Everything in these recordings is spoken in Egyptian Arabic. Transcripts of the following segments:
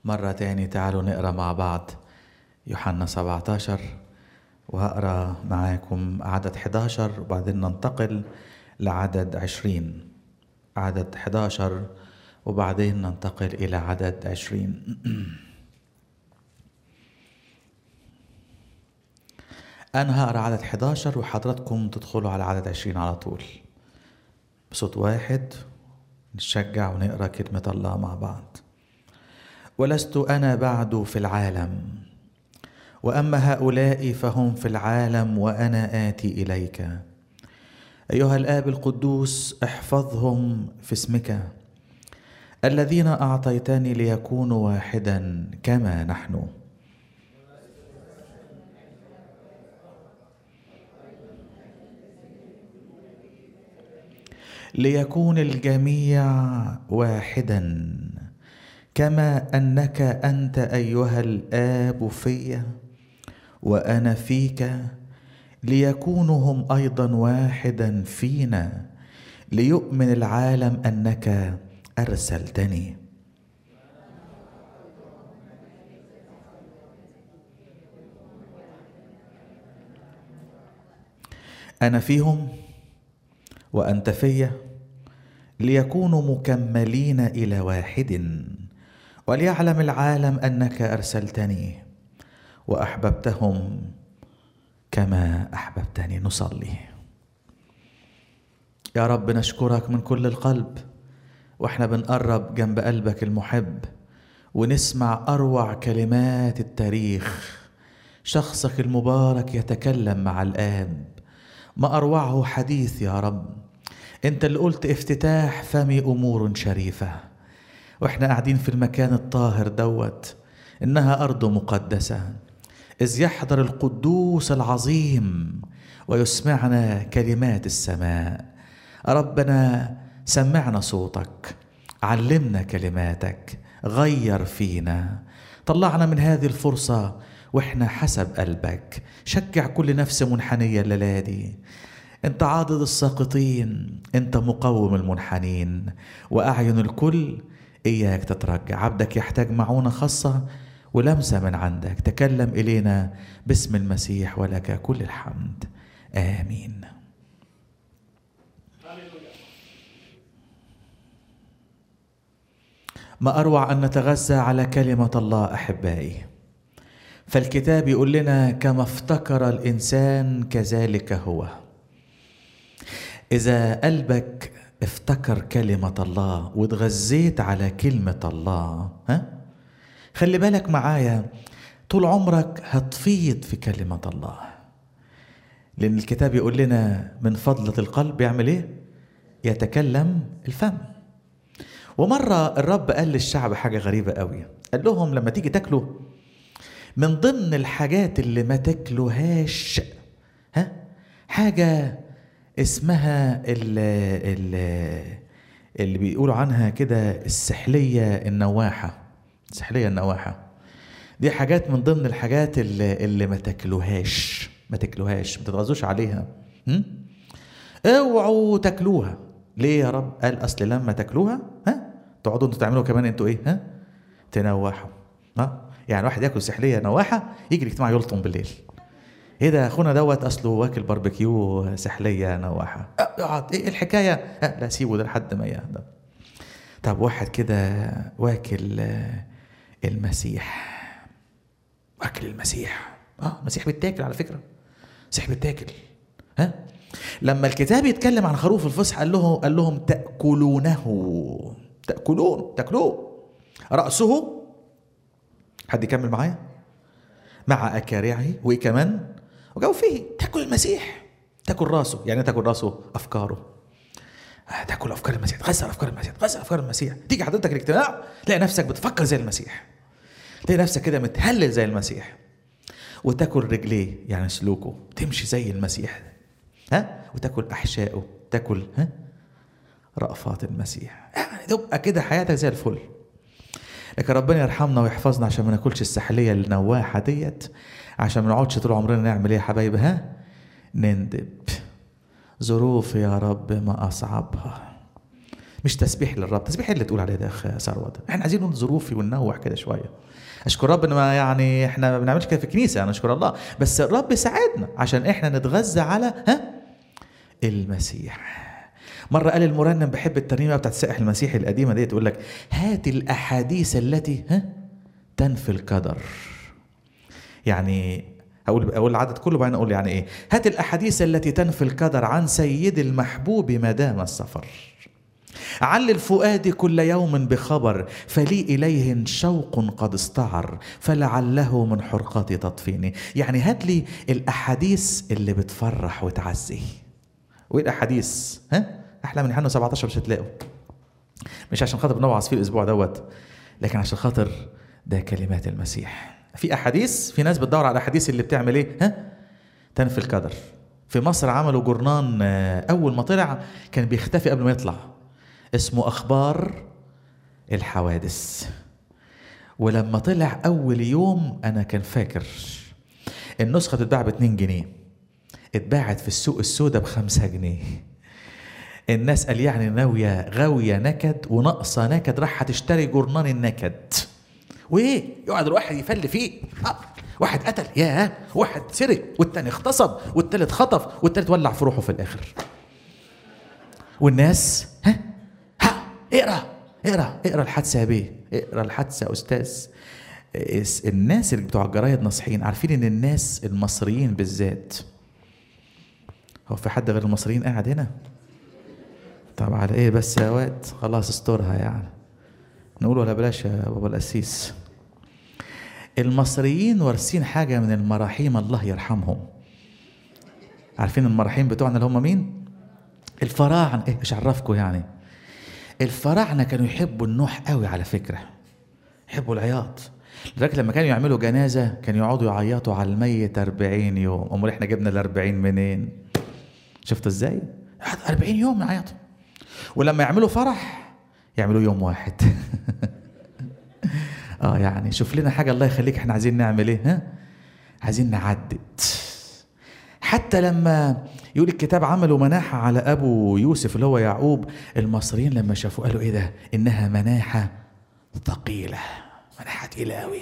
مرة تاني تعالوا نقرا مع بعض يوحنا 17 وهقرا معاكم عدد 11 وبعدين ننتقل لعدد 20 عدد 11 وبعدين ننتقل إلى عدد 20 أنا هقرا عدد 11 وحضراتكم تدخلوا على عدد 20 على طول بصوت واحد نشجع ونقرا كلمة الله مع بعض ولست أنا بعد في العالم وأما هؤلاء فهم في العالم وأنا آتي إليك أيها الآب القدوس احفظهم في اسمك الذين أعطيتني ليكونوا واحدا كما نحن ليكون الجميع واحدا كما انك انت ايها الاب في وانا فيك ليكونوا هم ايضا واحدا فينا ليؤمن العالم انك ارسلتني انا فيهم وانت فيا ليكونوا مكملين الى واحد وليعلم العالم انك ارسلتني واحببتهم كما احببتني نصلي يا رب نشكرك من كل القلب واحنا بنقرب جنب قلبك المحب ونسمع اروع كلمات التاريخ شخصك المبارك يتكلم مع الاب ما اروعه حديث يا رب انت اللي قلت افتتاح فمي امور شريفه واحنا قاعدين في المكان الطاهر دوت انها ارض مقدسه اذ يحضر القدوس العظيم ويسمعنا كلمات السماء ربنا سمعنا صوتك علمنا كلماتك غير فينا طلعنا من هذه الفرصه واحنا حسب قلبك شجع كل نفس منحنيه الليله دي انت عاضد الساقطين انت مقوم المنحنين واعين الكل اياك تترجع عبدك يحتاج معونه خاصه ولمسه من عندك تكلم الينا باسم المسيح ولك كل الحمد امين ما اروع ان نتغذى على كلمه الله احبائي فالكتاب يقول لنا كما افتكر الانسان كذلك هو اذا قلبك افتكر كلمه الله واتغذيت على كلمه الله ها خلي بالك معايا طول عمرك هتفيض في كلمه الله لان الكتاب يقول لنا من فضله القلب يعمل ايه يتكلم الفم ومره الرب قال للشعب حاجه غريبه قوي قال لهم لما تيجي تاكلوا من ضمن الحاجات اللي ما تاكلوهاش ها حاجه اسمها ال ال اللي بيقولوا عنها كده السحليه النواحه السحليه النواحه دي حاجات من ضمن الحاجات اللي, اللي ما تاكلوهاش ما تاكلوهاش ما تتغذوش عليها هم؟ اوعوا تاكلوها ليه يا رب قال اصل لما تاكلوها ها تقعدوا انتوا تعملوا كمان انتوا ايه ها تنوحوا ها يعني واحد ياكل سحليه نواحه يجي الاجتماع يلطم بالليل ايه ده اخونا دوت اصله واكل باربيكيو سحليه نواحه اقعد ايه الحكايه أه لا سيبه ده لحد ما يهدى طب واحد كده واكل المسيح واكل المسيح اه المسيح بيتاكل على فكره المسيح بيتاكل ها لما الكتاب يتكلم عن خروف الفصح قال لهم قال لهم تاكلونه تاكلون تاكلوه راسه حد يكمل معايا مع اكارعه وايه كمان وجوفه تاكل المسيح تاكل راسه يعني تاكل راسه افكاره تاكل افكار المسيح تغذى افكار المسيح تغذى افكار المسيح تيجي حضرتك الاجتماع تلاقي نفسك بتفكر زي المسيح تلاقي نفسك كده متهلل زي المسيح وتاكل رجليه يعني سلوكه تمشي زي المسيح ها وتاكل احشائه تاكل ها رأفات المسيح يعني تبقى كده حياتك زي الفل لكن ربنا يرحمنا ويحفظنا عشان ما ناكلش السحليه النواحه ديت عشان ما نقعدش طول عمرنا نعمل ايه يا حبايبي ها نندب ظروف يا رب ما اصعبها مش تسبيح للرب تسبيح اللي تقول عليه ده يا اخ ثروت احنا عايزين نقول ظروفي وننوع كده شويه اشكر رب ان ما يعني احنا ما بنعملش كده في الكنيسه يعني اشكر الله بس الرب ساعدنا عشان احنا نتغذى على ها المسيح مرة قال المرنم بحب الترنيمة بتاعت السائح المسيحي القديمة دي تقول لك هات الأحاديث التي ها تنفي القدر يعني أقول أقول العدد كله بعدين أقول يعني إيه هات الأحاديث التي تنفي القدر عن سيد المحبوب ما دام السفر عل الفؤاد كل يوم بخبر فلي إليه شوق قد استعر فلعله من حرقتي تطفيني يعني هات لي الأحاديث اللي بتفرح وتعزي وإيه الأحاديث ها أحلى من يوحنا 17 مش هتلاقوا مش عشان خاطر بنوعظ فيه الأسبوع دوت لكن عشان خاطر ده كلمات المسيح في أحاديث في ناس بتدور على الأحاديث اللي بتعمل إيه ها تنفي القدر في مصر عملوا جورنان أول ما طلع كان بيختفي قبل ما يطلع اسمه أخبار الحوادث ولما طلع أول يوم أنا كان فاكر النسخة تتباع ب 2 جنيه اتباعت في السوق السوداء بخمسة جنيه الناس قال يعني ناوية غاوية نكد وناقصة نكد راح هتشتري جورنان النكد وايه يقعد الواحد يفل فيه آه. واحد قتل ياه واحد سرق والتاني اغتصب والتالت خطف والتالت ولع في روحه في الاخر والناس ها ها اقرا اقرا اقرا الحادثه يا بيه اقرا الحادثه يا استاذ الناس اللي بتوع الجرايد ناصحين عارفين ان الناس المصريين بالذات هو في حد غير المصريين قاعد هنا طب على ايه بس يا واد خلاص استرها يعني نقول ولا بلاش يا بابا القسيس المصريين وارثين حاجة من المراحيم الله يرحمهم عارفين المراحيم بتوعنا اللي هم مين الفراعنة ايه مش عرفكم يعني الفراعنة كانوا يحبوا النوح قوي على فكرة يحبوا العياط لذلك لما كانوا يعملوا جنازة كانوا يقعدوا يعيطوا على الميت 40 يوم أمال احنا جبنا ال 40 منين شفتوا ازاي 40 يوم يعيطوا ولما يعملوا فرح يعملوا يوم واحد اه يعني شوف لنا حاجه الله يخليك احنا عايزين نعمل ايه ها عايزين نعدد حتى لما يقول الكتاب عملوا مناحة على أبو يوسف اللي هو يعقوب المصريين لما شافوا قالوا إيه ده إنها مناحة ثقيلة مناحة تقيلة أوي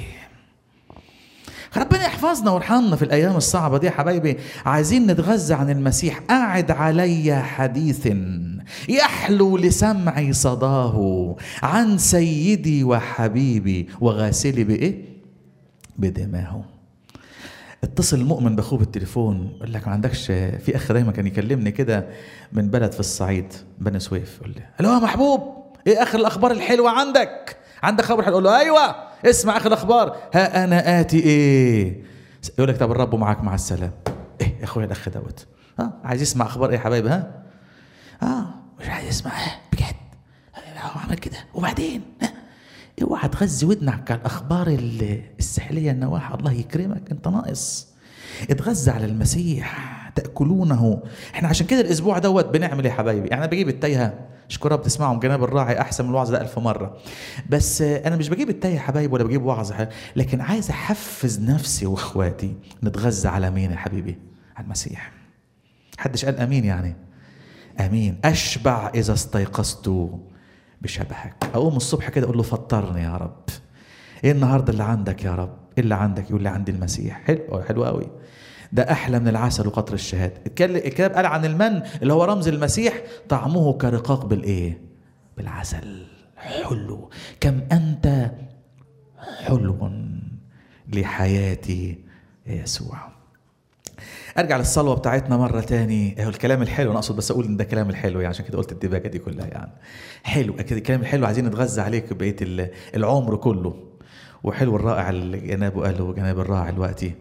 ربنا يحفظنا ويرحمنا في الايام الصعبه دي يا حبايبي عايزين نتغذى عن المسيح قاعد علي حديث يحلو لسمعي صداه عن سيدي وحبيبي وغاسلي بايه بدماه اتصل المؤمن باخوه بالتليفون يقول لك ما عندكش في اخ دايما كان يكلمني كده من بلد في الصعيد بني سويف يقول لي الو يا محبوب ايه اخر الاخبار الحلوه عندك عندك خبر حلو اقول له ايوه اسمع اخر الاخبار ها انا اتي ايه يقول لك طب الرب معاك مع السلام ايه يا اخويا الاخ دوت ها عايز يسمع اخبار ايه يا حبايبي ها اه مش عايز يسمع بجد هو عمل كده وبعدين ها اوعى تغذي ودنك على الاخبار السحليه النواحي الله يكرمك انت ناقص اتغذى على المسيح تاكلونه احنا عشان كده الاسبوع دوت بنعمل ايه يا حبايبي يعني انا بجيب التايهه اشكرها بتسمعهم جناب الراعي احسن من الوعظ ده ألف مره بس انا مش بجيب التايه يا حبايبي ولا بجيب وعظ لكن عايز احفز نفسي واخواتي نتغذى على مين يا حبيبي على المسيح حدش قال امين يعني امين اشبع اذا استيقظت بشبهك اقوم الصبح كده اقول له فطرني يا رب ايه النهارده اللي عندك يا رب ايه اللي عندك يقول لي عندي المسيح حلو حلو قوي ده احلى من العسل وقطر الشهاده الكتاب قال عن المن اللي هو رمز المسيح طعمه كرقاق بالايه بالعسل حلو كم انت حلو لحياتي يا يسوع ارجع للصلوه بتاعتنا مره تاني اهو الكلام الحلو انا اقصد بس اقول ان ده كلام الحلو يعني عشان كده قلت الدباجه دي كلها يعني حلو اكيد الكلام الحلو عايزين نتغذى عليه بقيه العمر كله وحلو الرائع اللي جنابه قاله جناب الراعي دلوقتي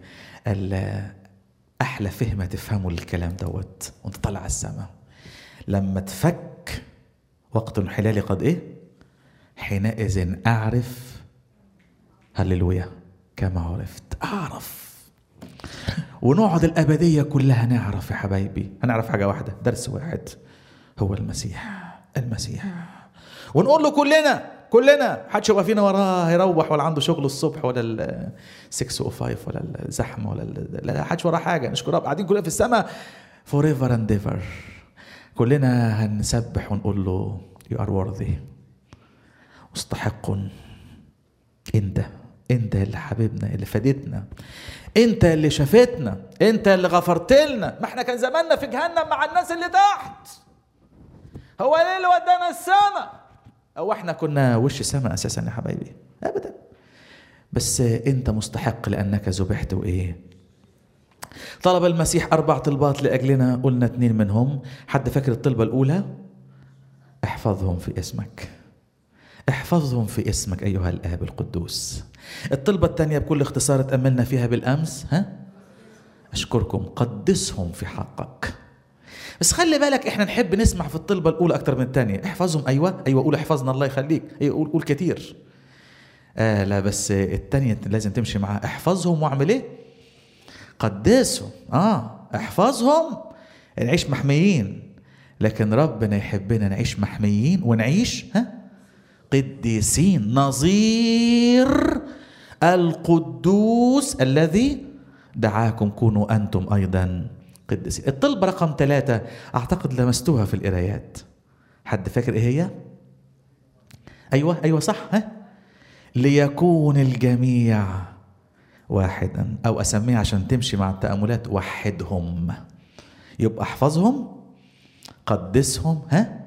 احلى فهمه تفهموا الكلام دوت وانت طالع على السماء لما تفك وقت الحلال قد ايه حينئذ اعرف هللويا كما عرفت اعرف ونقعد الابديه كلها نعرف يا حبايبي هنعرف حاجه واحده درس واحد هو المسيح المسيح ونقول له كلنا كلنا حدش يبقى فينا وراه يروح ولا عنده شغل الصبح ولا ال 605 ولا الزحمه ولا لا حدش وراه حاجه نشكر رب قاعدين كلنا في السماء فور ايفر اند ايفر كلنا هنسبح ونقول له you are worthy مستحق انت انت اللي حبيبنا اللي فادتنا انت اللي شافتنا انت اللي غفرت لنا ما احنا كان زماننا في جهنم مع الناس اللي تحت هو ليه اللي ودانا السماء او احنا كنا وش سماء اساسا يا حبايبي ابدا بس انت مستحق لانك ذبحت وايه طلب المسيح اربع طلبات لاجلنا قلنا اثنين منهم حد فاكر الطلبه الاولى احفظهم في اسمك احفظهم في اسمك ايها الاب القدوس الطلبه الثانيه بكل اختصار تاملنا فيها بالامس ها اشكركم قدسهم في حقك بس خلي بالك احنا نحب نسمع في الطلبه الاولى اكتر من الثانيه احفظهم ايوه ايوه قول احفظنا الله يخليك ايوه قول قول كتير آه لا بس الثانيه لازم تمشي معاها احفظهم واعمل ايه قدسهم اه احفظهم نعيش محميين لكن ربنا يحبنا نعيش محميين ونعيش ها قديسين نظير القدوس الذي دعاكم كونوا انتم ايضا قديسين الطلبه رقم ثلاثه اعتقد لمستوها في القرايات حد فاكر ايه هي ايوه ايوه صح ها ليكون الجميع واحدا او اسميها عشان تمشي مع التاملات وحدهم يبقى احفظهم قدسهم ها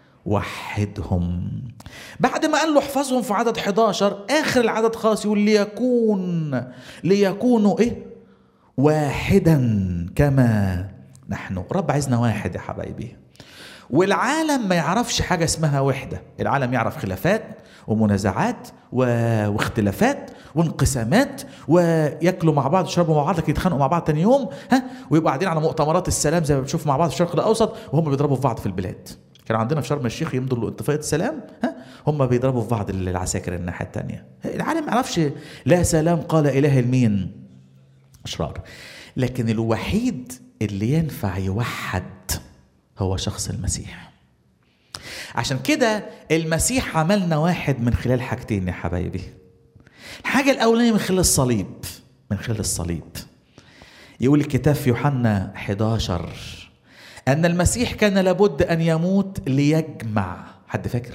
وحدهم بعد ما قال له احفظهم في عدد 11 اخر العدد خالص يقول ليكون ليكونوا ايه واحدا كما نحن رب عايزنا واحد يا حبايبي والعالم ما يعرفش حاجه اسمها وحده العالم يعرف خلافات ومنازعات و... واختلافات وانقسامات وياكلوا مع بعض يشربوا مع بعض لكن يتخانقوا مع بعض تاني يوم ها ويبقوا قاعدين على مؤتمرات السلام زي ما بنشوف مع بعض في الشرق الاوسط وهم بيضربوا في بعض في البلاد كان عندنا في شرم الشيخ يمضوا اتفاقيه السلام ها هم بيضربوا في بعض العساكر الناحيه الثانيه العالم ما يعرفش لا سلام قال اله المين اشرار لكن الوحيد اللي ينفع يوحد هو شخص المسيح عشان كده المسيح عملنا واحد من خلال حاجتين يا حبايبي الحاجة الأولانية من خلال الصليب من خلال الصليب يقول الكتاب في يوحنا 11 أن المسيح كان لابد أن يموت ليجمع حد فاكر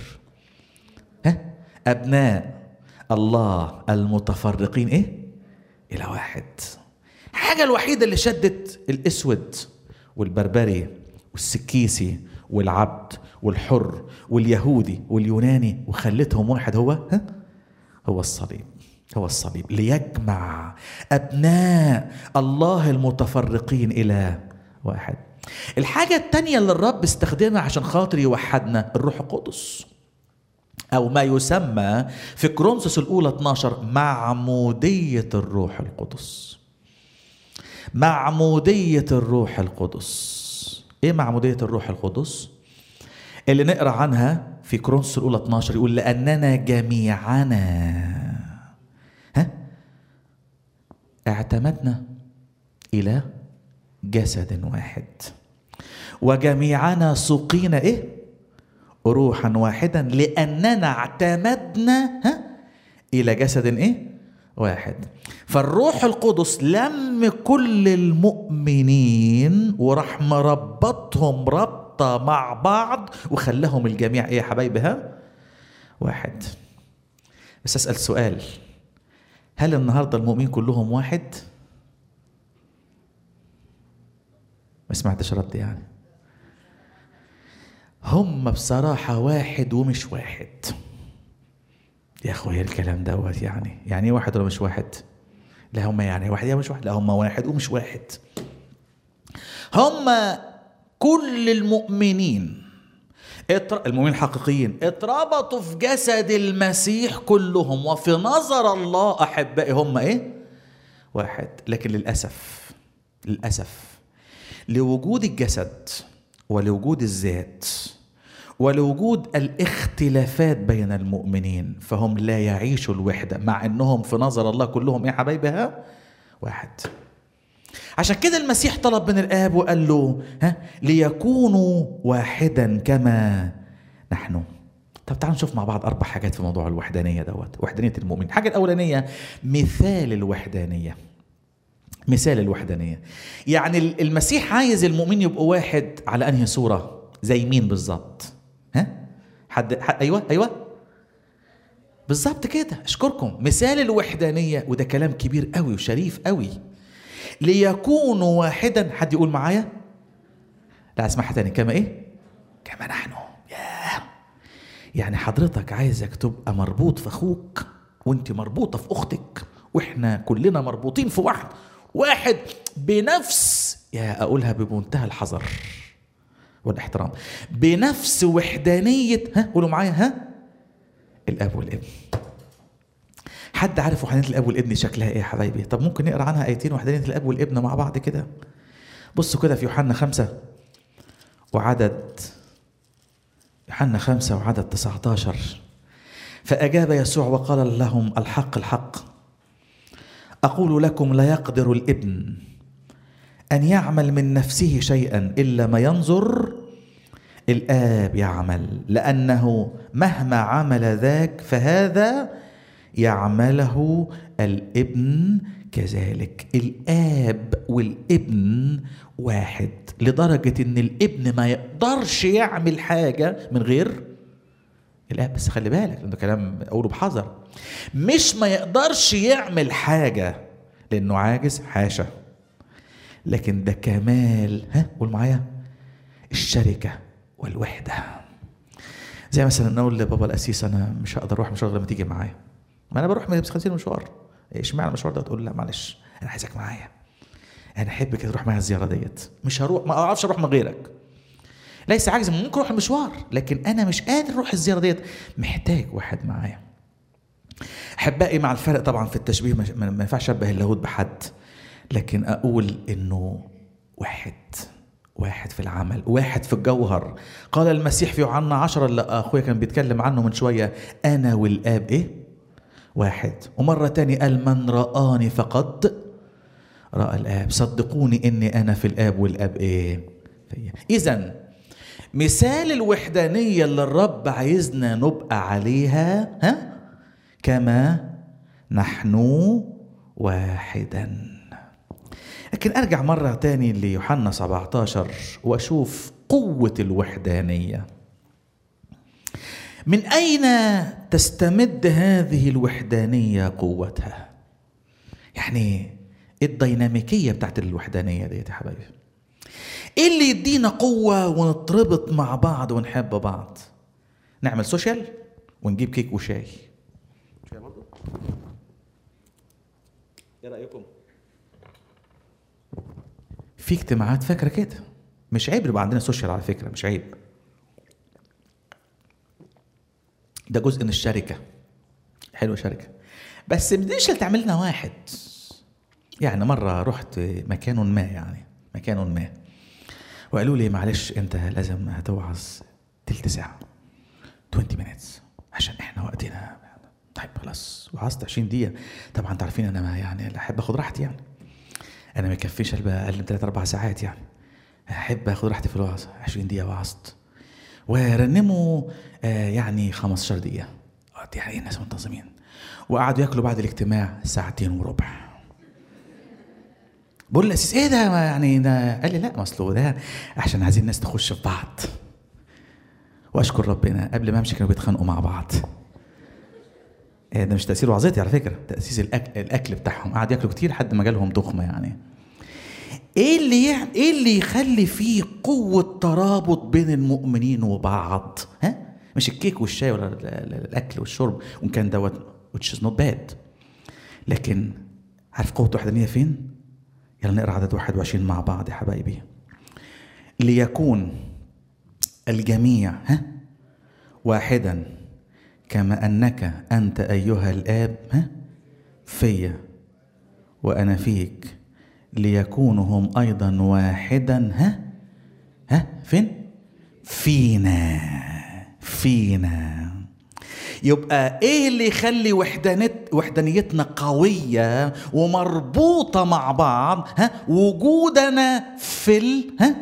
ها أبناء الله المتفرقين إيه إلى واحد الحاجة الوحيدة اللي شدت الأسود والبربري والسكيسي والعبد والحر واليهودي واليوناني وخلتهم واحد هو ها هو الصليب هو الصليب ليجمع أبناء الله المتفرقين إلى واحد الحاجة التانية اللي الرب استخدمها عشان خاطر يوحدنا الروح القدس أو ما يسمى في كرونسوس الأولى 12 معمودية الروح القدس معمودية الروح القدس ايه معمودية الروح القدس اللي نقرا عنها في كرونس الاولى 12 يقول لاننا جميعنا ها اعتمدنا الى جسد واحد وجميعنا سقينا ايه روحا واحدا لاننا اعتمدنا ها الى جسد ايه واحد فالروح القدس لم كل المؤمنين وراح مربطهم ربطة مع بعض وخلاهم الجميع ايه يا حبايبي ها واحد بس اسأل سؤال هل النهاردة المؤمنين كلهم واحد ما سمعتش رد يعني هم بصراحة واحد ومش واحد يا اخويا الكلام دوت يعني يعني ايه واحد ولا مش واحد لا هم يعني واحد يا مش واحد لا هم واحد ومش واحد هم كل المؤمنين المؤمنين الحقيقيين اتربطوا في جسد المسيح كلهم وفي نظر الله احبائي هم ايه واحد لكن للاسف للاسف لوجود الجسد ولوجود الذات ولوجود الاختلافات بين المؤمنين فهم لا يعيشوا الوحدة مع انهم في نظر الله كلهم ايه حبايبها واحد عشان كده المسيح طلب من الاب وقال له ها ليكونوا واحدا كما نحن طب تعالوا نشوف مع بعض اربع حاجات في موضوع الوحدانيه دوت وحدانيه المؤمن الحاجه الاولانيه مثال الوحدانيه مثال الوحدانيه يعني المسيح عايز المؤمن يبقوا واحد على انهي صوره زي مين بالظبط ها حد, حد ايوه ايوه بالظبط كده اشكركم مثال الوحدانيه وده كلام كبير قوي وشريف قوي ليكونوا واحدا حد يقول معايا لا اسمعها تاني كما ايه كما نحن ياه يعني حضرتك عايزك تبقى مربوط في اخوك وانت مربوطه في اختك واحنا كلنا مربوطين في واحد واحد بنفس يا اقولها بمنتهى الحذر والاحترام بنفس وحدانيه ها قولوا معايا ها الاب والابن حد عارف وحدانيه الاب والابن شكلها ايه يا حبايبي طب ممكن نقرا عنها ايتين وحدانيه الاب والابن مع بعض كده بصوا كده في يوحنا خمسة وعدد يوحنا خمسة وعدد 19 فأجاب يسوع وقال لهم الحق الحق أقول لكم لا يقدر الابن أن يعمل من نفسه شيئا إلا ما ينظر الآب يعمل لأنه مهما عمل ذاك فهذا يعمله الابن كذلك الآب والابن واحد لدرجة إن الابن ما يقدرش يعمل حاجة من غير الآب بس خلي بالك لأنه كلام أقوله بحذر مش ما يقدرش يعمل حاجة لأنه عاجز حاشا لكن ده كمال ها قول معايا الشركة والوحدة زي مثلا نقول لبابا الأسيس أنا مش هقدر أروح مشوار لما تيجي معايا ما أنا بروح بس 50 مشوار اشمعنى المشوار ده تقول لا معلش أنا عايزك معايا أنا أحب كده تروح معايا الزيارة ديت مش هروح ما أعرفش أروح من غيرك ليس عاجز ممكن اروح المشوار لكن انا مش قادر اروح الزياره ديت محتاج واحد معايا احبائي مع الفرق طبعا في التشبيه ما ينفعش اشبه اللاهوت بحد لكن اقول انه واحد واحد في العمل واحد في الجوهر قال المسيح في يوحنا عشرة اللي اخويا كان بيتكلم عنه من شويه انا والاب ايه واحد ومره تاني قال من رآني فقد رأى الاب صدقوني اني انا في الاب والاب ايه اذا مثال الوحدانية اللي الرب عايزنا نبقى عليها ها كما نحن واحدا لكن ارجع مرة تاني ليوحنا 17 واشوف قوة الوحدانية من اين تستمد هذه الوحدانية قوتها يعني الديناميكية بتاعت الوحدانية ديت يا حبايبي ايه اللي يدينا قوة ونتربط مع بعض ونحب بعض نعمل سوشيال ونجيب كيك وشاي شاي برضو ايه رأيكم في اجتماعات فاكرة كده مش عيب يبقى عندنا سوشيال على فكرة مش عيب ده جزء من الشركة حلوة شركة بس مش تعمل لنا واحد يعني مرة رحت مكان ما يعني مكان ما وقالوا لي معلش انت لازم هتوعظ تلت ساعة 20 minutes عشان احنا وقتنا طيب خلاص وعظت 20 دقيقة طبعا انتوا عارفين انا ما يعني احب اخد راحتي يعني انا ما يكفيش اقل من 3 4 ساعات يعني احب اخد راحتي في الوعظ 20 دقيقة وعظت ورنموا آه يعني 15 دقيقة يعني ايه الناس منتظمين وقعدوا ياكلوا بعد الاجتماع ساعتين وربع بقول الاسيس ايه ده يعني ده قال لي لا ما اصله ده عشان عايزين الناس تخش في بعض واشكر ربنا قبل ما امشي كانوا بيتخانقوا مع بعض ده مش تاثير وعظتي على فكره تاسيس الاكل, الأكل بتاعهم قعد ياكلوا كتير لحد ما جالهم تخمه يعني ايه اللي يعني ايه اللي يخلي فيه قوه ترابط بين المؤمنين وبعض ها مش الكيك والشاي ولا الاكل والشرب وان كان دوت which is not bad لكن عارف قوه الوحدانيه فين يلا نقرا عدد 21 مع بعض يا حبايبي ليكون الجميع ها واحدا كما انك انت ايها الاب ها فيا وانا فيك ليكونوا هم ايضا واحدا ها ها فين فينا فينا يبقى ايه اللي يخلي وحدانيت وحدانيتنا قويه ومربوطه مع بعض ها وجودنا في ال ها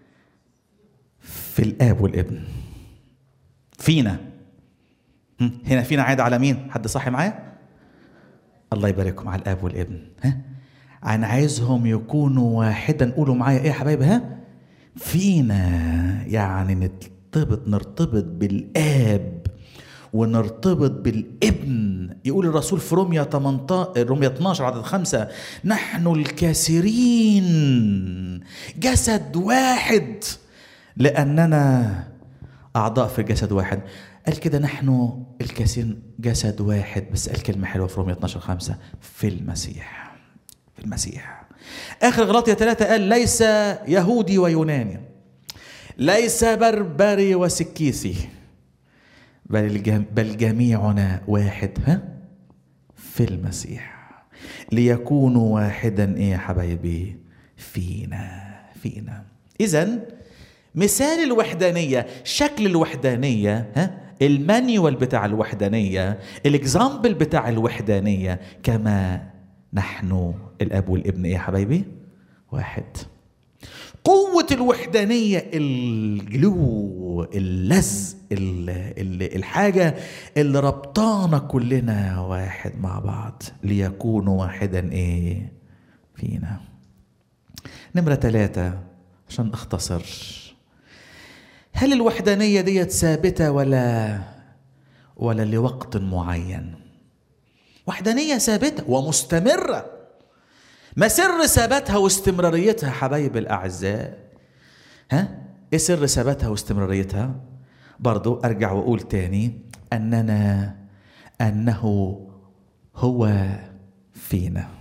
في الاب والابن فينا هنا فينا عايد على مين حد صاحي معايا الله يبارككم على الاب والابن ها انا عايزهم يكونوا واحدا قولوا معايا ايه يا حبايبي ها فينا يعني نرتبط نرتبط بالآب ونرتبط بالابن يقول الرسول في روميا 18 روميا 12 عدد خمسة نحن الكثيرين جسد واحد لأننا أعضاء في جسد واحد قال كده نحن الكثيرين جسد واحد بس قال كلمة حلوة في روميا 12 خمسة في المسيح في المسيح آخر غلطية ثلاثة قال ليس يهودي ويوناني ليس بربري وسكيسي بل, الجم... بل جميعنا واحد ها في المسيح ليكونوا واحدا ايه يا حبايبي فينا فينا اذا مثال الوحدانيه شكل الوحدانيه ها المانيوال بتاع الوحدانيه الاكزامبل بتاع الوحدانيه كما نحن الاب والابن ايه يا حبايبي واحد قوة الوحدانية الجلو اللزق الحاجة اللي ربطانا كلنا واحد مع بعض ليكونوا واحدا ايه فينا نمرة ثلاثة عشان اختصر هل الوحدانية ديت ثابتة ولا ولا لوقت معين وحدانية ثابتة ومستمرة ما سر ثباتها واستمراريتها حبايب الأعزاء ها ايه سر ثباتها واستمراريتها برضو ارجع واقول تاني اننا انه هو فينا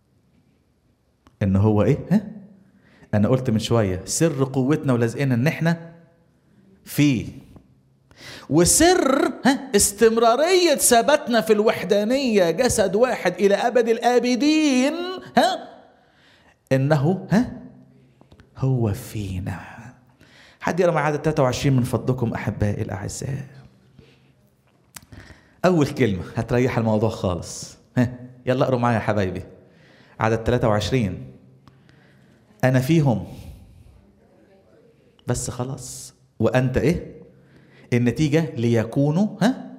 ان هو ايه ها انا قلت من شويه سر قوتنا ولازقنا ان احنا فيه وسر ها استمرارية ثباتنا في الوحدانية جسد واحد إلى أبد الآبدين ها إنه ها هو فينا حد يقرا معايا عدد 23 من فضلكم احبائي الاعزاء اول كلمه هتريح الموضوع خالص ها يلا اقروا معايا يا حبايبي عدد 23 انا فيهم بس خلاص وانت ايه النتيجه ليكونوا ها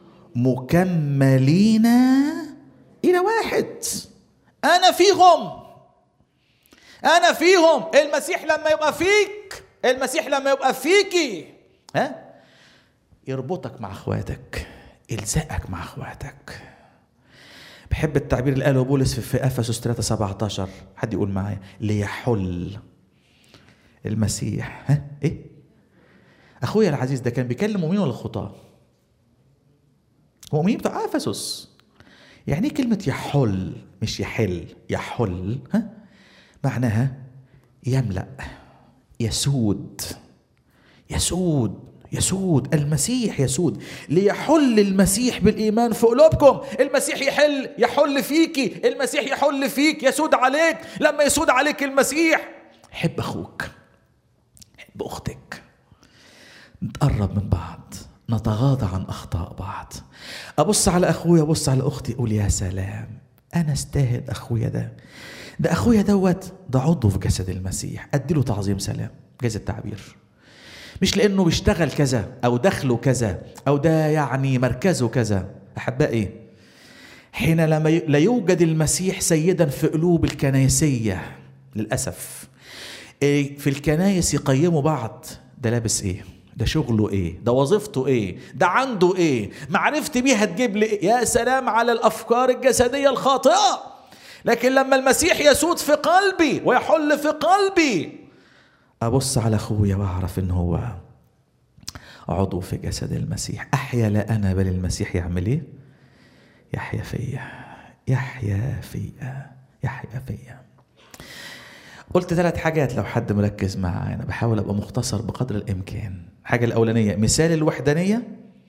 مكملين الى واحد انا فيهم انا فيهم المسيح لما يبقى فيك المسيح لما يبقى فيكي ها يربطك مع اخواتك يلزقك مع اخواتك بحب التعبير اللي قاله بولس في افسس 3 17 حد يقول معايا ليحل المسيح ها ايه اخويا العزيز ده كان بيكلم مؤمنين ولا خطاه مؤمنين بتوع افسس يعني ايه كلمه يحل مش يحل يحل ها معناها يملأ يسود يسود يسود المسيح يسود ليحل المسيح بالايمان في قلوبكم المسيح يحل يحل فيكي المسيح يحل فيك يسود عليك لما يسود عليك المسيح حب اخوك حب اختك نتقرب من بعض نتغاضى عن اخطاء بعض ابص على اخويا ابص على اختي اقول يا سلام انا استاهل اخويا ده ده اخويا دوت ده عضو في جسد المسيح اديله تعظيم سلام جاز التعبير مش لانه بيشتغل كذا او دخله كذا او ده يعني مركزه كذا احبائي حين لما لا يوجد المسيح سيدا في قلوب الكنايسيه للاسف في الكنايس يقيموا بعض ده لابس ايه ده شغله ايه ده وظيفته ايه ده عنده ايه معرفتي بيه هتجيب لي إيه؟ يا سلام على الافكار الجسديه الخاطئه لكن لما المسيح يسود في قلبي ويحل في قلبي ابص على اخويا واعرف ان هو عضو في جسد المسيح احيا لا انا بل المسيح يعمل ايه يحيا فيا يحيا فيا يحيا فيا قلت ثلاث حاجات لو حد مركز معايا انا بحاول ابقى مختصر بقدر الامكان الحاجه الاولانيه مثال الوحدانيه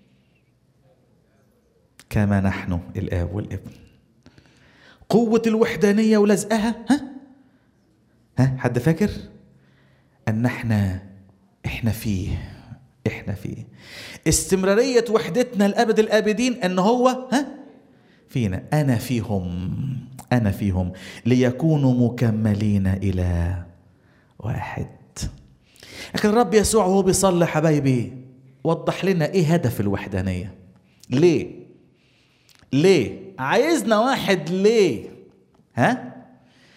كما نحن الاب والابن قوه الوحدانيه ولزقها ها ها حد فاكر ان احنا احنا فيه احنا فيه استمراريه وحدتنا لابد الابدين ان هو ها فينا انا فيهم انا فيهم ليكونوا مكملين الى واحد لكن الرب يسوع وهو بيصلي حبايبي وضح لنا ايه هدف الوحدانيه ليه ليه عايزنا واحد ليه ها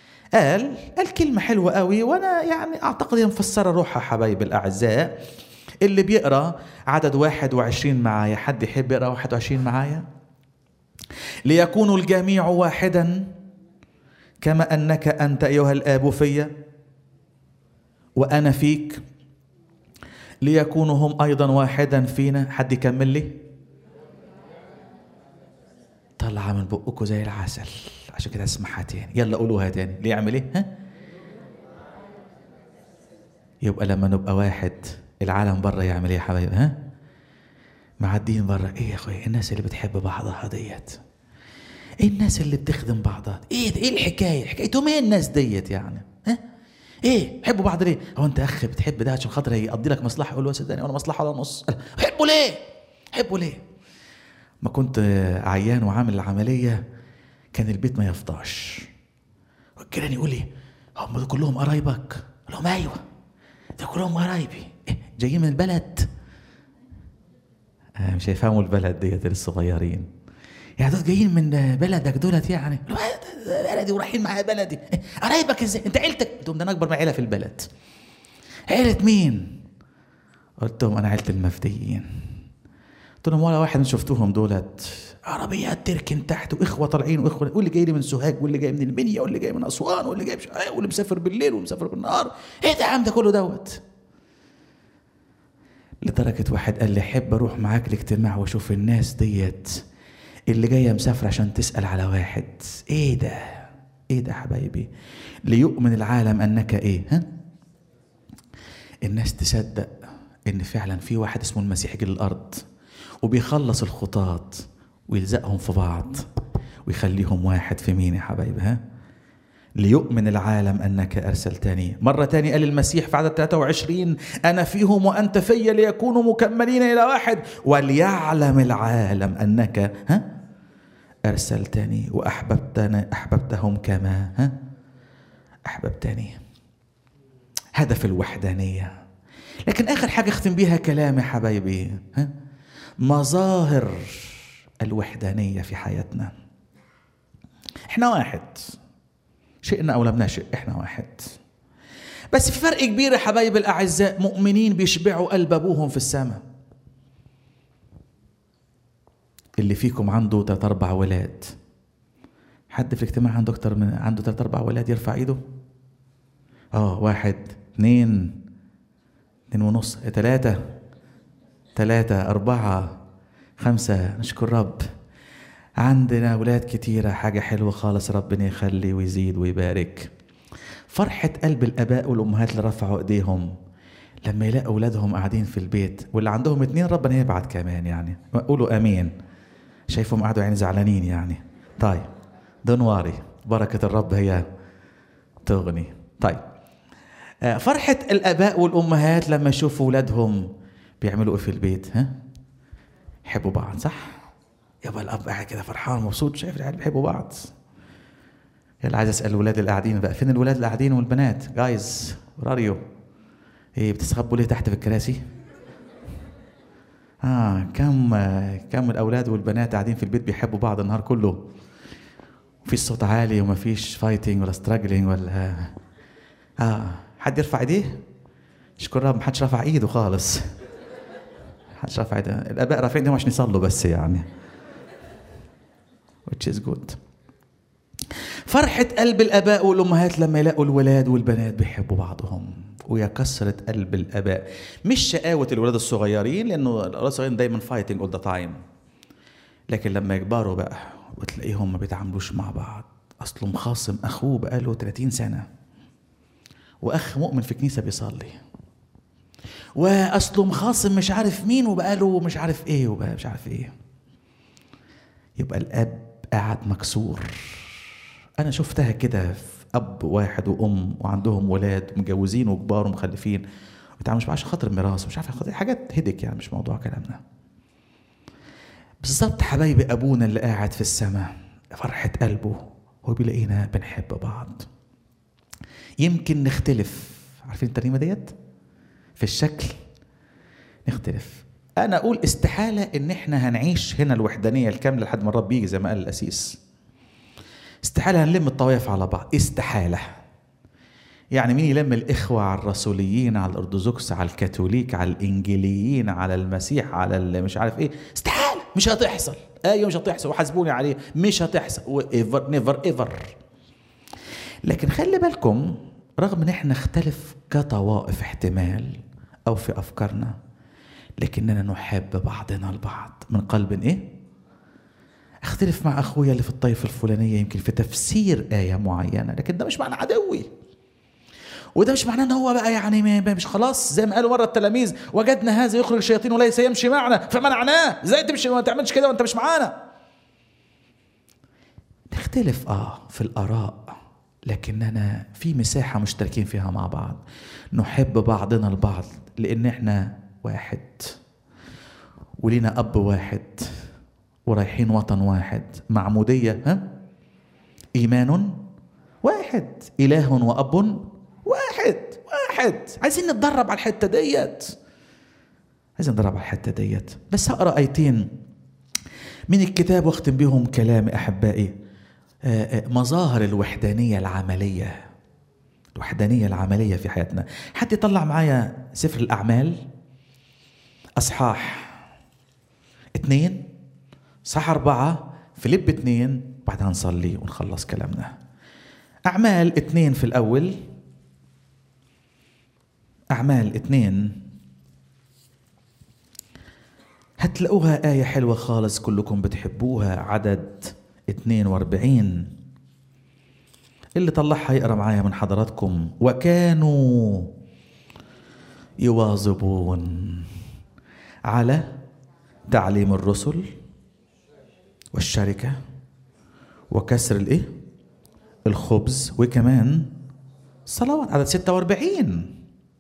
قال قال كلمه حلوه قوي وانا يعني اعتقد هي مفسره روحها حبايبي الاعزاء اللي بيقرا عدد 21 معايا حد يحب يقرا 21 معايا ليكونوا الجميع واحدا كما انك انت ايها الاب في وانا فيك ليكونوا هم ايضا واحدا فينا حد يكمل لي طلع من بقكم زي العسل عشان كده اسمعها تاني يلا قولوها تاني ليه يعمل ايه ها يبقى لما نبقى واحد العالم بره يعمل ايه يا حبايبي ها معديين بره ايه يا اخويا الناس اللي بتحب بعضها ديت ايه الناس اللي بتخدم بعضها ايه ده؟ ايه الحكايه حكايتهم ايه الناس ديت يعني ها ايه بحبوا بعض ليه هو انت اخ بتحب ده عشان خاطر يقضي لك مصلحه يقول له صدقني وانا مصلحه ولا نص حبوا ليه حبوا ليه ما كنت عيان وعامل العمليه كان البيت ما يفضاش والجيران يقول لي هم دول كلهم قرايبك قال لهم ايوه ده كلهم قرايبي إيه جايين من البلد آه مش هيفهموا البلد ديت الصغيرين يعني دول جايين من بلدك دولت يعني بلدي ورايحين معايا بلدي قرايبك ازاي انت عيلتك قلت لهم ده انا اكبر من عيله في البلد عيله مين قلت لهم انا عيله المفديين قلت لهم ولا واحد من شفتوهم دولت عربيات تركن تحت واخوه طالعين واخوه واللي جاي لي من سوهاج واللي جاي من المنيا واللي جاي من اسوان واللي جاي مش واللي مسافر بالليل واللي مسافر بالنهار ايه ده يا عم ده كله دوت لدرجة واحد قال لي أحب أروح معاك الاجتماع وأشوف الناس ديت اللي جاية مسافرة عشان تسأل على واحد إيه ده؟ إيه ده حبايبي؟ ليؤمن العالم أنك إيه؟ ها؟ الناس تصدق إن فعلا في واحد اسمه المسيح جه للأرض وبيخلص الخطاة ويلزقهم في بعض ويخليهم واحد في مين يا حبايبي ها؟ ليؤمن العالم انك ارسلتني مره تاني قال المسيح في عدد 23 انا فيهم وانت في ليكونوا مكملين الى واحد وليعلم العالم انك ها ارسلتني واحببتني احببتهم كما ها احببتني هدف الوحدانيه لكن اخر حاجه اختم بيها كلامي حبايبي ها مظاهر الوحدانيه في حياتنا احنا واحد شئنا او لم نشئ احنا واحد بس في فرق كبير يا حبايب الاعزاء مؤمنين بيشبعوا قلب ابوهم في السماء اللي فيكم عنده ثلاث اربع ولاد حد في الاجتماع عنده اكتر من عنده ثلاث اربع ولاد يرفع ايده اه واحد اثنين اثنين ونص ثلاثة ثلاثة أربعة خمسة نشكر رب عندنا أولاد كتيرة حاجة حلوة خالص ربنا يخلي ويزيد ويبارك فرحة قلب الآباء والأمهات اللي رفعوا إيديهم لما يلاقوا أولادهم قاعدين في البيت واللي عندهم اتنين ربنا يبعت كمان يعني قولوا أمين شايفهم قعدوا يعني زعلانين يعني طيب دون بركة الرب هي تغني طيب فرحة الآباء والأمهات لما يشوفوا أولادهم بيعملوا إيه في البيت ها؟ يحبوا بعض صح؟ يبقى الاب قاعد كده فرحان مبسوط شايف العيال بيحبوا بعض يلا عايز اسال الولاد اللي قاعدين بقى فين الولاد اللي قاعدين والبنات جايز راريو ايه بتستخبوا ليه تحت في الكراسي اه كم كم الاولاد والبنات قاعدين في البيت بيحبوا بعض النهار كله مفيش صوت عالي ومفيش فايتنج ولا ستراجلينج ولا اه حد يرفع ايديه اشكر رب محدش رفع ايده خالص محدش رفع ايده الاباء رافعين ايديهم عشان يصلوا بس يعني which is good فرحة قلب الآباء والأمهات لما يلاقوا الولاد والبنات بيحبوا بعضهم ويا كسرة قلب الآباء مش شقاوة الولاد الصغيرين لأنه الولاد الصغيرين دايما فايتنج اول ذا تايم لكن لما يكبروا بقى وتلاقيهم ما بيتعاملوش مع بعض أصله مخاصم أخوه بقاله 30 سنة وأخ مؤمن في كنيسة بيصلي وأصله مخاصم مش عارف مين وبقاله مش عارف إيه وبقى مش عارف إيه يبقى الاب قاعد مكسور انا شفتها كده في اب واحد وام وعندهم ولاد متجوزين وكبار ومخلفين ما مش عشان خاطر ميراث مش عارف حاجات هدك يعني مش موضوع كلامنا بالظبط حبايبي ابونا اللي قاعد في السماء فرحة قلبه هو بيلاقينا بنحب بعض يمكن نختلف عارفين الترنيمة ديت في الشكل نختلف انا اقول استحاله ان احنا هنعيش هنا الوحدانيه الكامله لحد ما الرب يجي زي ما قال الاسيس استحاله هنلم الطوائف على بعض استحاله يعني مين يلم الإخوة على الرسوليين على الأرثوذكس على الكاثوليك على الإنجيليين على المسيح على اللي مش عارف إيه استحالة مش هتحصل أيوة مش هتحصل وحاسبوني عليه مش هتحصل ايفر نيفر ايفر لكن خلي بالكم رغم ان احنا نختلف كطوائف احتمال او في افكارنا لكننا نحب بعضنا البعض من قلب ايه اختلف مع اخويا اللي في الطائفه الفلانيه يمكن في تفسير ايه معينه لكن ده مش معنى عدوي وده مش معناه ان هو بقى يعني مش خلاص زي ما قالوا مره التلاميذ وجدنا هذا يخرج الشياطين وليس يمشي معنا فمنعناه ازاي تمشي ما تعملش كده وانت مش معانا نختلف اه في الاراء لكننا في مساحه مشتركين فيها مع بعض نحب بعضنا البعض لان احنا واحد ولينا اب واحد ورايحين وطن واحد معموديه ها ايمان واحد اله واب واحد واحد عايزين نتدرب على الحته ديت عايزين نتدرب على الحته ديت بس هقرا ايتين من الكتاب واختم بيهم كلامي احبائي مظاهر الوحدانيه العمليه الوحدانيه العمليه في حياتنا حد يطلع معايا سفر الاعمال اصحاح اثنين صح أربعة فيليب اثنين بعدها نصلي ونخلص كلامنا أعمال اثنين في الأول أعمال اثنين هتلاقوها آية حلوة خالص كلكم بتحبوها عدد 42 اللي طلعها يقرا معايا من حضراتكم وكانوا يواظبون على تعليم الرسل والشركة وكسر الايه الخبز وكمان صلوات عدد 46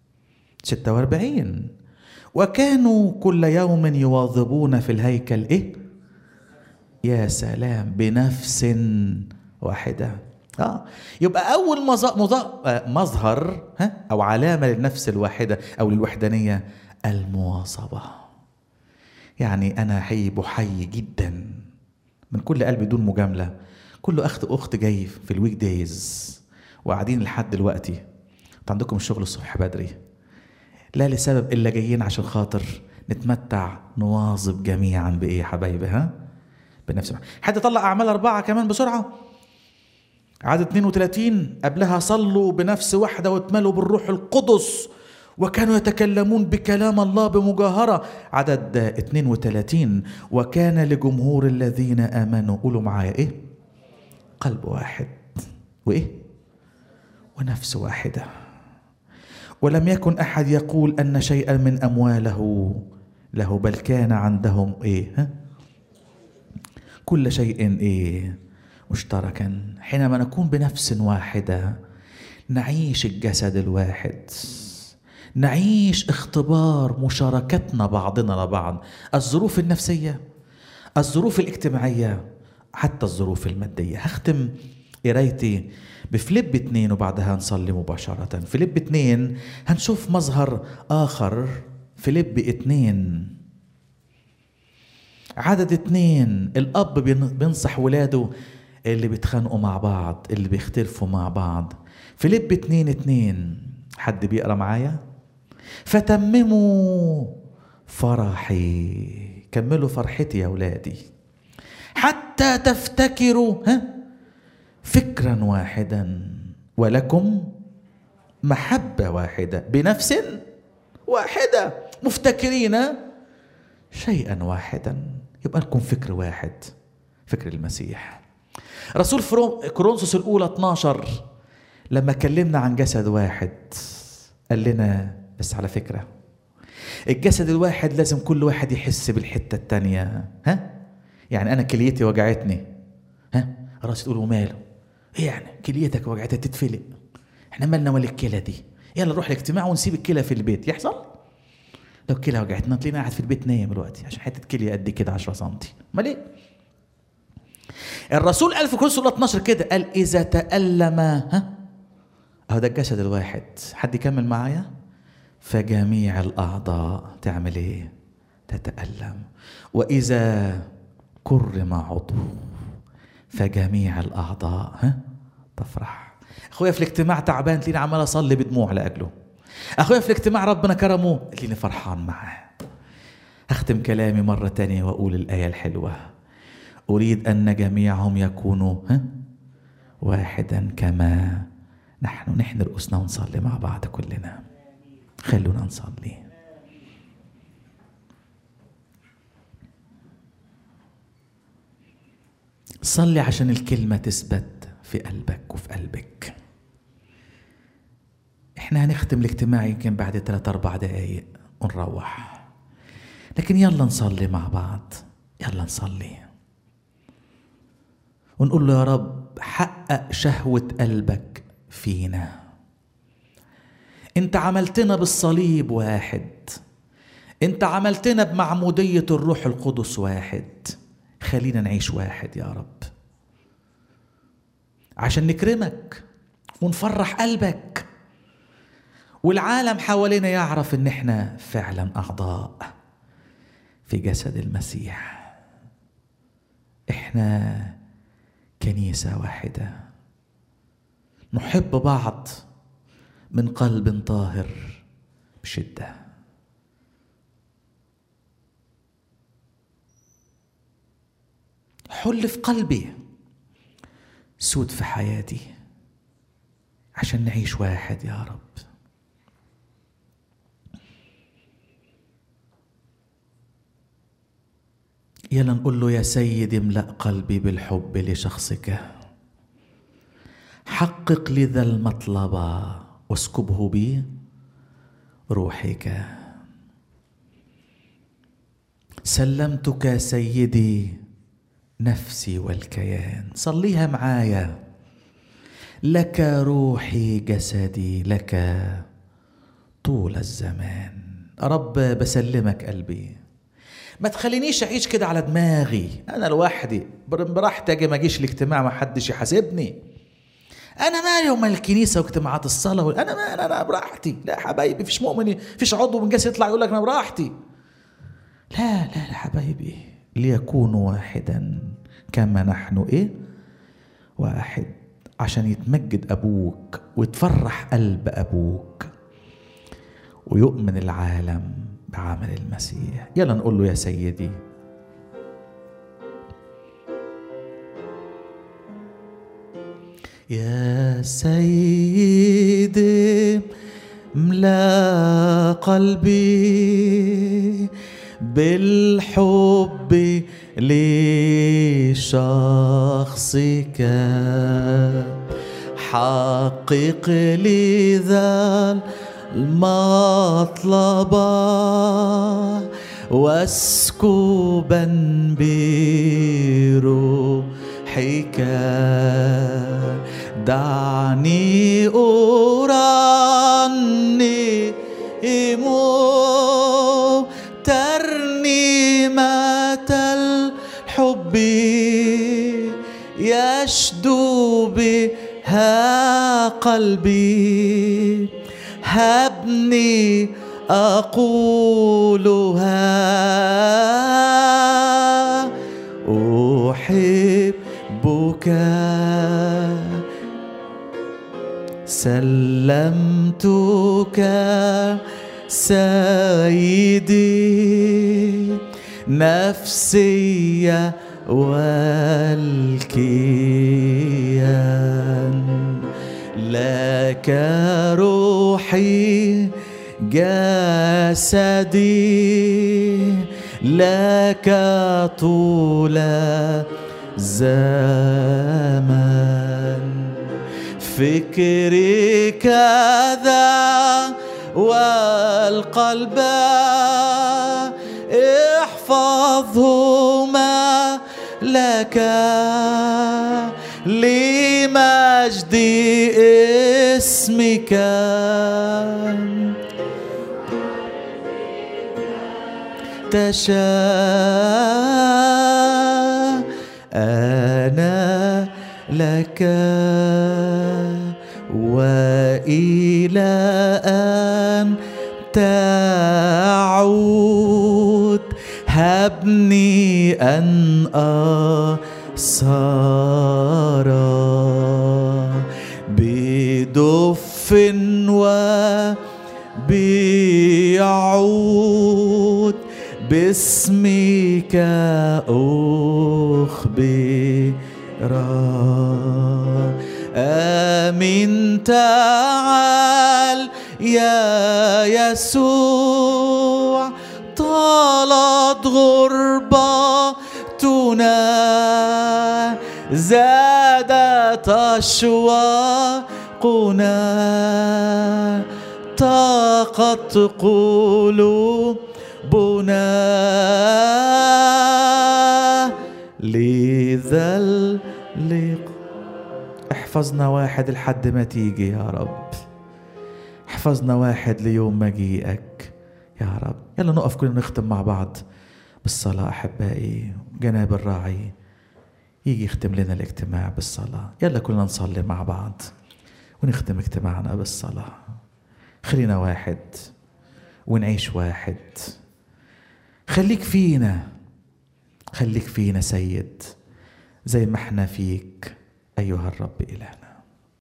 46 وكانوا كل يوم يواظبون في الهيكل ايه يا سلام بنفس واحدة اه يبقى اول مظهر ها او علامة للنفس الواحدة او للوحدانية المواظبة يعني انا حي بحيي جدا من كل قلبي دون مجاملة كل اخت اخت جاي في الويك دايز وقاعدين لحد دلوقتي عندكم الشغل الصبح بدري لا لسبب الا جايين عشان خاطر نتمتع نواظب جميعا بايه يا حبايبي ها بنفس حد طلع اعمال اربعه كمان بسرعه عدد 32 قبلها صلوا بنفس واحده واتملوا بالروح القدس وكانوا يتكلمون بكلام الله بمجاهرة عدد 32 وكان لجمهور الذين آمنوا قولوا معايا إيه قلب واحد وإيه ونفس واحدة ولم يكن أحد يقول أن شيئا من أمواله له بل كان عندهم إيه ها؟ كل شيء إيه مشتركا حينما نكون بنفس واحدة نعيش الجسد الواحد نعيش اختبار مشاركتنا بعضنا لبعض الظروف النفسية الظروف الاجتماعية حتى الظروف المادية هختم قرايتي بفليب اتنين وبعدها نصلي مباشرة فليب اتنين هنشوف مظهر آخر فليب اتنين عدد اتنين الأب بينصح ولاده اللي بيتخانقوا مع بعض اللي بيختلفوا مع بعض فليب اتنين اتنين حد بيقرا معايا فتمموا فرحي كملوا فرحتي يا ولادي حتى تفتكروا ها فكرا واحدا ولكم محبة واحدة بنفس واحدة مفتكرين شيئا واحدا يبقى لكم فكر واحد فكر المسيح رسول كورنثوس الأولى 12 لما كلمنا عن جسد واحد قال لنا بس على فكرة الجسد الواحد لازم كل واحد يحس بالحتة التانية ها يعني أنا كليتي وجعتني ها راسي تقول وماله إيه يعني كليتك وجعتها تتفلق احنا مالنا ولا الكلى دي يلا نروح الاجتماع ونسيب الكلى في البيت يحصل لو الكلى وجعتنا تلاقينا قاعد في البيت نايم دلوقتي عشان حته كليه قد كده 10 سم امال ايه الرسول قال في كورنثوس 12 كده قال اذا تألم ها اهو ده الجسد الواحد حد يكمل معايا فجميع الاعضاء تعمل ايه تتألم واذا كرم عضو فجميع الاعضاء ها تفرح اخويا في الاجتماع تعبان تلاقيني عمال اصلي بدموع لاجله اخويا في الاجتماع ربنا كرمه تلاقيني فرحان معاه اختم كلامي مره تانية واقول الايه الحلوه اريد ان جميعهم يكونوا ها واحدا كما نحن نحن رؤوسنا ونصلي مع بعض كلنا خلونا نصلي صلي عشان الكلمة تثبت في قلبك وفي قلبك احنا هنختم الاجتماع يمكن بعد ثلاث اربع دقايق ونروح لكن يلا نصلي مع بعض يلا نصلي ونقول له يا رب حقق شهوة قلبك فينا انت عملتنا بالصليب واحد انت عملتنا بمعمودية الروح القدس واحد خلينا نعيش واحد يا رب عشان نكرمك ونفرح قلبك والعالم حوالينا يعرف ان احنا فعلا اعضاء في جسد المسيح احنا كنيسه واحده نحب بعض من قلب طاهر بشده حل في قلبي سود في حياتي عشان نعيش واحد يا رب يلا نقول له يا سيدي املأ قلبي بالحب لشخصك حقق لي ذا المطلب واسكبه بي روحك سلمتك سيدي نفسي والكيان صليها معايا لك روحي جسدي لك طول الزمان رب بسلمك قلبي ما تخلينيش اعيش كده على دماغي انا لوحدي براحتي اجي ما اجيش الاجتماع ما حدش يحاسبني انا مالي ومال الكنيسه واجتماعات الصلاه انا ما انا براحتي لا حبايبي فيش مؤمن فيش عضو من جسدي يطلع يقول لك انا براحتي لا لا لا حبايبي ليكونوا واحدا كما نحن ايه واحد عشان يتمجد ابوك وتفرح قلب ابوك ويؤمن العالم بعمل المسيح يلا نقول له يا سيدي يا سيدي املا قلبي بالحب لشخصك حقق لي ذا المطلب واسكبا بروحك دعني أرنم ترنيمة الحب يشدو بها قلبي هبني أقولها أحبك سلمتك سيدي نفسي والكيان لك روحي جسدي لك طول زمان فكري كذا والقلب احفظهما لك لمجد اسمك تشاء أنا لك وإلى أن تعود هبني أن أصار وبيعود باسمك أخبر آمين تعال يا يسوع طالت غربتنا زادت أشواقنا طاقت قلوبنا لذا اللقاء احفظنا واحد لحد ما تيجي يا رب احفظنا واحد ليوم مجيئك يا رب يلا نقف كلنا نختم مع بعض بالصلاة أحبائي جناب الراعي يجي يختم لنا الاجتماع بالصلاة يلا كلنا نصلي مع بعض ونختم اجتماعنا بالصلاة خلينا واحد ونعيش واحد خليك فينا خليك فينا سيد زي ما احنا فيك أيها الرب إلهنا